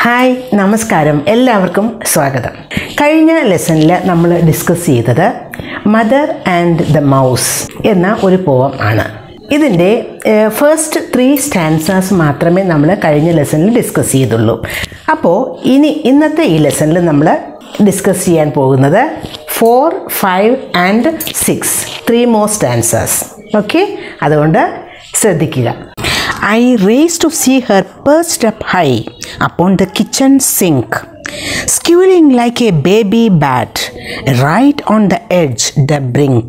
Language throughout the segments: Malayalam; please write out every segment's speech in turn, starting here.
ഹായ് നമസ്കാരം എല്ലാവർക്കും സ്വാഗതം കഴിഞ്ഞ ലെസണിൽ നമ്മൾ ഡിസ്കസ് ചെയ്തത് മദർ ആൻഡ് ദ മൗസ് എന്ന ഒരു പോവം ആണ് ഇതിൻ്റെ ഫസ്റ്റ് ത്രീ സ്റ്റാൻസേഴ്സ് മാത്രമേ നമ്മൾ കഴിഞ്ഞ ലെസണിൽ ഡിസ്കസ് ചെയ്തുള്ളൂ അപ്പോൾ ഇനി ഇന്നത്തെ ഈ ലെസണിൽ നമ്മൾ ഡിസ്കസ് ചെയ്യാൻ പോകുന്നത് four five and six three more stanzas okay അതുകൊണ്ട് ശ്രദ്ധിക്കുക I raised to see her perched up high upon the kitchen sink, squealing like a baby bat, right on the edge, the brink.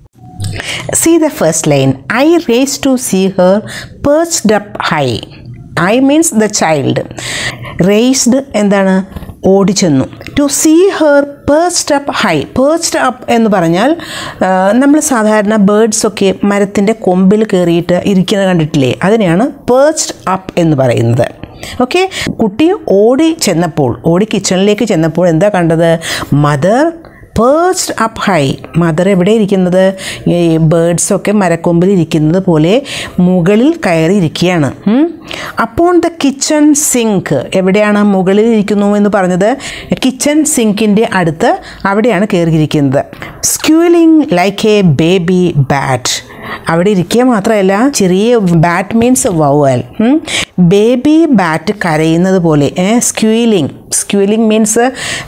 See the first line. I raised to see her perched up high. I means the child. Raised എന്താണ് ഓടിച്ചെന്നു to see her perched up high perched up എന്ന് പറഞ്ഞാൽ നമ്മൾ സാധാരണ ബേർഡ്സ് ഒക്കെ മരത്തിൻ്റെ കൊമ്പിൽ കയറിയിട്ട് ഇരിക്കുന്നത് കണ്ടിട്ടില്ലേ അതിനെയാണ് പേഴ്സ്ഡ് അപ്പ് എന്ന് പറയുന്നത് ഓക്കെ കുട്ടി ഓടി ചെന്നപ്പോൾ ഓടി കിച്ചണിലേക്ക് ചെന്നപ്പോൾ എന്താ കണ്ടത് mother perched up high mother എവിടെ ഇരിക്കുന്നത് ഈ ബേർഡ്സൊക്കെ മരക്കൊമ്പിൽ ഇരിക്കുന്നത് പോലെ മുകളിൽ കയറി ഇരിക്കുകയാണ് അപ്പോൺ ദ കിച്ചൺ സിങ്ക് എവിടെയാണ് മുകളിൽ ഇരിക്കുന്നു എന്ന് പറഞ്ഞത് കിച്ചൺ സിങ്കിൻ്റെ അടുത്ത് അവിടെയാണ് കയറിയിരിക്കുന്നത് squealing like a baby bat അവിടെ ഇരിക്കുക മാത്രമല്ല ചെറിയ ബാറ്റ് മീൻസ് വവൽ ബേബി ബാറ്റ് കരയുന്നത് പോലെ സ്ക്യൂലിംഗ് സ്ക്യൂലിംഗ് മീൻസ്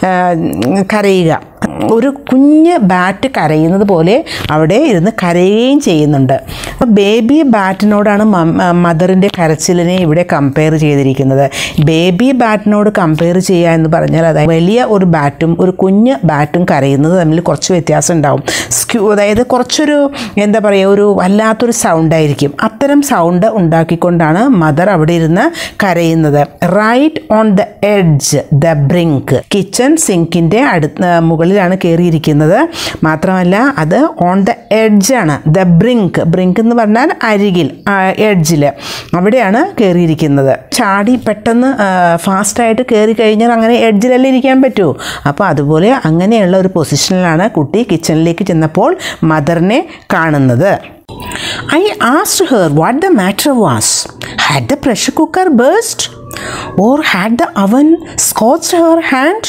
കരയുക ഒരു കുഞ്ഞ് ബാറ്റ് കരയുന്നത് പോലെ അവിടെ ഇരുന്ന് കരയുകയും ചെയ്യുന്നുണ്ട് അപ്പോൾ ബേബി ബാറ്റിനോടാണ് മദറിൻ്റെ കരച്ചിലിനെ ഇവിടെ കമ്പയർ ചെയ്തിരിക്കുന്നത് ബേബി ബാറ്റിനോട് കമ്പയർ ചെയ്യുക എന്ന് പറഞ്ഞാൽ അതായത് വലിയ ഒരു ബാറ്റും ഒരു കുഞ്ഞ് ബാറ്റും കരയുന്നത് തമ്മിൽ കുറച്ച് വ്യത്യാസം ഉണ്ടാവും സ്ക്യൂ അതായത് കുറച്ചൊരു എന്താ പറയുക ഒരു വല്ലാത്തൊരു സൗണ്ട് ആയിരിക്കും അത്തരം സൗണ്ട് ഉണ്ടാക്കിക്കൊണ്ടാണ് മദർ അവിടെ ഇരുന്ന് കരയുന്നത് right on the edge the brink kitchen സിങ്കിൻ്റെ അടുത്ത് മുകളിലാണ് കയറിയിരിക്കുന്നത് മാത്രമല്ല അത് ഓൺ ദ എഡ്ജാണ് ദ ബ്രിങ്ക് ബ്രിങ്ക് എന്ന് പറഞ്ഞാൽ അരികിൽ എഡ്ജിൽ അവിടെയാണ് കയറിയിരിക്കുന്നത് ചാടി പെട്ടെന്ന് ഫാസ്റ്റായിട്ട് കയറി കഴിഞ്ഞാൽ അങ്ങനെ എഡ്ജിലല്ലേ ഇരിക്കാൻ പറ്റൂ അപ്പോൾ അതുപോലെ അങ്ങനെയുള്ള ഒരു പൊസിഷനിലാണ് കുട്ടി കിച്ചണിലേക്ക് ചെന്നപ്പോൾ മദറിനെ കാണുന്നത് I asked her what the matter was had the pressure cooker burst or had the oven scorched her hand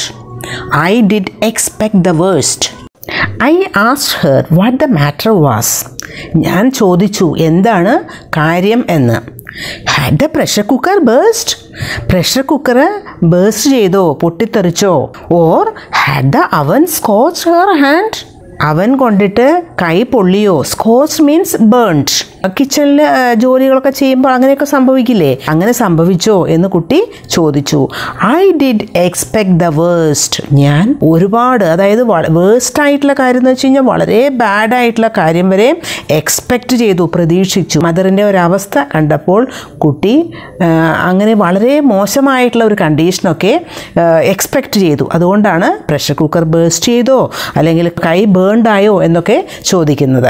I did expect the worst I asked her what the matter was ഞാൻ ചോദിച്ചു എന്താണ് കാര്യം എന്ന് had the pressure cooker burst pressure cooker burst ചെയ്തോ പൊട്ടിത്തെറിച്ചോ or had the oven scorched her hand oven കൊണ്ടിട്ട് കൈ പൊള്ളിയോ സ്കോച്ച് മീൻസ് ബേൺഡ് കിച്ചണിൽ ജോലികളൊക്കെ ചെയ്യുമ്പോൾ അങ്ങനെയൊക്കെ സംഭവിക്കില്ലേ അങ്ങനെ സംഭവിച്ചോ എന്ന് കുട്ടി ചോദിച്ചു I did expect the worst ഞാൻ ഒരുപാട് അതായത് വേസ്റ്റ് ആയിട്ടുള്ള കാര്യം എന്ന് വെച്ച് കഴിഞ്ഞാൽ വളരെ ബാഡ് ആയിട്ടുള്ള കാര്യം വരെ എക്സ്പെക്റ്റ് ചെയ്തു പ്രതീക്ഷിച്ചു മദറിൻ്റെ ഒരവസ്ഥ കണ്ടപ്പോൾ കുട്ടി അങ്ങനെ വളരെ മോശമായിട്ടുള്ള ഒരു കണ്ടീഷനൊക്കെ എക്സ്പെക്റ്റ് ചെയ്തു അതുകൊണ്ടാണ് പ്രഷർ കുക്കർ ബേസ്റ്റ് ചെയ്തോ അല്ലെങ്കിൽ കൈ ബേൺഡായോ എന്നൊക്കെ ചോദിക്കുന്നത്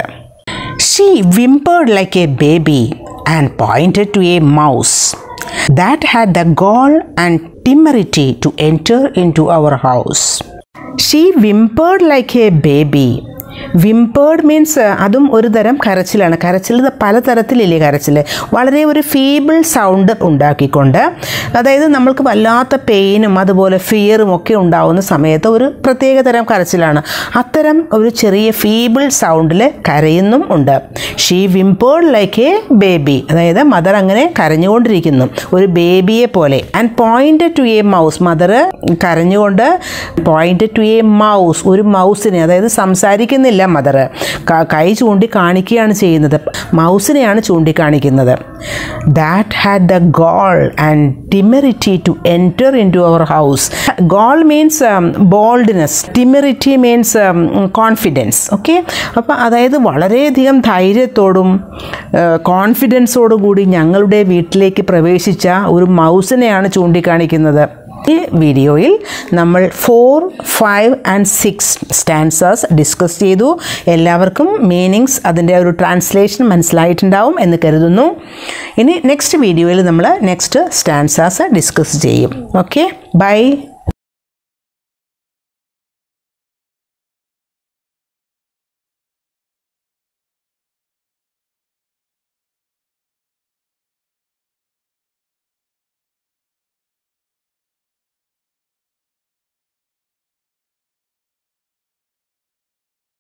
she whimpered like a baby and pointed to a mouse that had the gall and temerity to enter into our house she whimpered like a baby whimpered means അതും ഒരു തരം കരച്ചിലാണ് കരച്ചിൽ പലതരത്തിലില്ലേ കരച്ചിൽ വളരെ ഒരു ഫീബിൾ സൗണ്ട് ഉണ്ടാക്കിക്കൊണ്ട് അതായത് നമ്മൾക്ക് വല്ലാത്ത പെയിനും അതുപോലെ ഫിയറും ഒക്കെ ഉണ്ടാവുന്ന സമയത്ത് ഒരു പ്രത്യേക തരം കരച്ചിലാണ് അത്തരം ഒരു ചെറിയ ഫീബിൾ സൗണ്ടിൽ കരയുന്നും ഉണ്ട് she whimpered like a baby അതായത് മദർ അങ്ങനെ കരഞ്ഞുകൊണ്ടിരിക്കുന്നു ഒരു ബേബിയെ പോലെ and point to a mouse mother കരഞ്ഞുകൊണ്ട് പോയിന്റ് ടു എ മൗസ് ഒരു മൗസിനെ അതായത് സംസാരിക്കുന്ന ചെയ്യുന്നില്ല മദർ കൈ ചൂണ്ടി കാണിക്കുകയാണ് ചെയ്യുന്നത് മൗസിനെയാണ് ചൂണ്ടിക്കാണിക്കുന്നത് that had the gall and temerity to enter into our house gall means boldness temerity means confidence okay അപ്പോൾ അതായത് വളരെയധികം ധൈര്യത്തോടും കോൺഫിഡൻസോടും കൂടി ഞങ്ങളുടെ വീട്ടിലേക്ക് പ്രവേശിച്ച ഒരു മൗസിനെയാണ് ചൂണ്ടിക്കാണിക്കുന്നത് ഈ വീഡിയോയിൽ നമ്മൾ four five and six stanzas discuss ചെയ്തു എല്ലാവർക്കും മീനിങ്സ് അതിൻ്റെ ഒരു ട്രാൻസ്ലേഷൻ മനസ്സിലായിട്ടുണ്ടാവും എന്ന് കരുതുന്നു ഇനി നെക്സ്റ്റ് വീഡിയോയിൽ നമ്മൾ നെക്സ്റ്റ് സ്റ്റാൻസേഴ്സ് ഡിസ്കസ് ചെയ്യും ഓക്കെ ബൈ